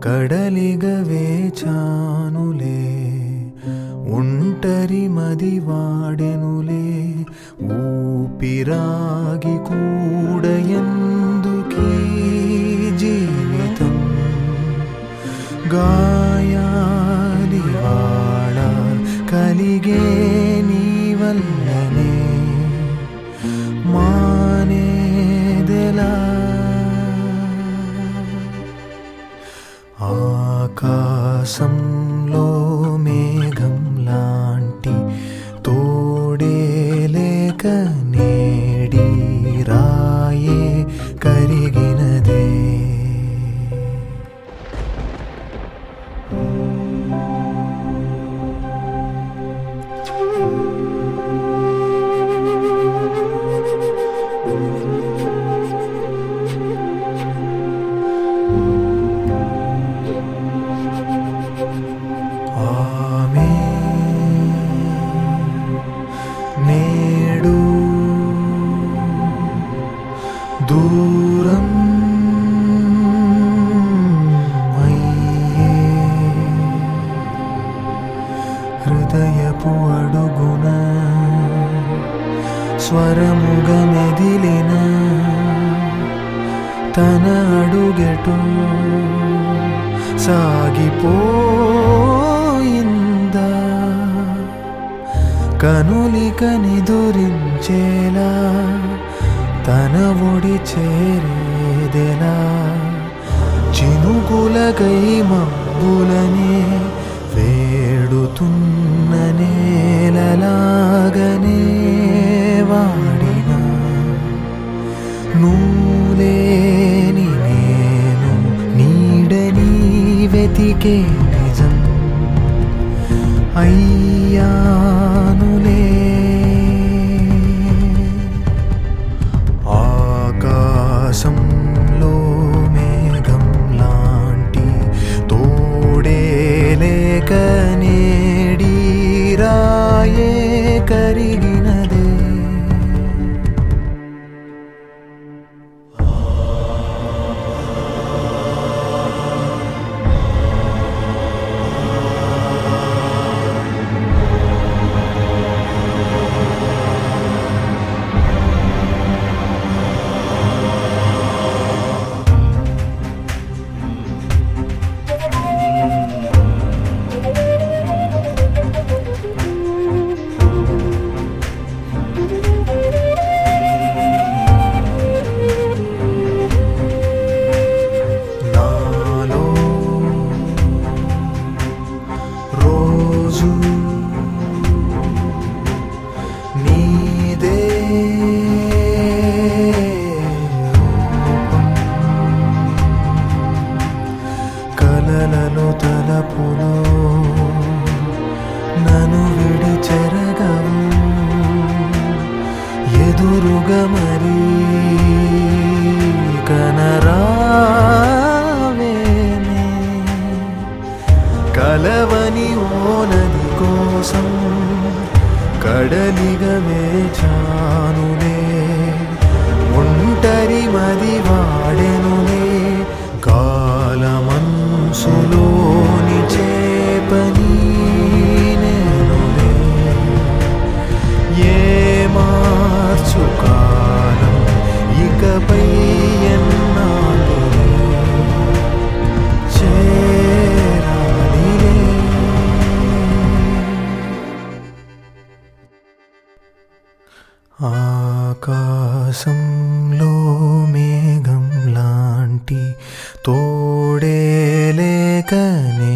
కడలిగా వేచానులే ఒంటరి మది వాడెనులే ఊపిరాగి కూడా ఎందుకీ జీవితం గాయాలి వాడ కలిగే నీ వల్లనే మానేదెలా ఆకాశంలో మేఘం లాంటి తోడే లేక నేడి రాయే కరిగినదే ఆమె నేడు దూరం అయ్యే హృదయపు అడుగున స్వరముగ మెదిలిన తన అడుగెటు సాగిపోయిందా కనులిక నిదురించేలా తన ఒడి చేరేదెలా చినుకులకై మబ్బులనే వేడుతున్న నేలలాగనే వాడిన నువ్వులేని నేను నీడని వెతికే నిజం అయ్యానులే ఆకాశంలో మేఘం లాంటి తోడే లేక నేడి రాయే కరిగినదే నాలో రోజు నీదే రూపం. కలలలో తలపులో నన్ను విడి చెరగవు ఎదురుగా మరీ కనరావేనే కలవని ఓ నది కోసం కడలిగా వేచానులే ఒంటరి మది వాడెనులే కాలమంసులోని చేపని నేనులే ఏ మార్చు కాలం ఇకపై ఎన్నాళ్ళు చేరాలిలే ఆకాశంలో మేఘం లాంటి తోడే లేక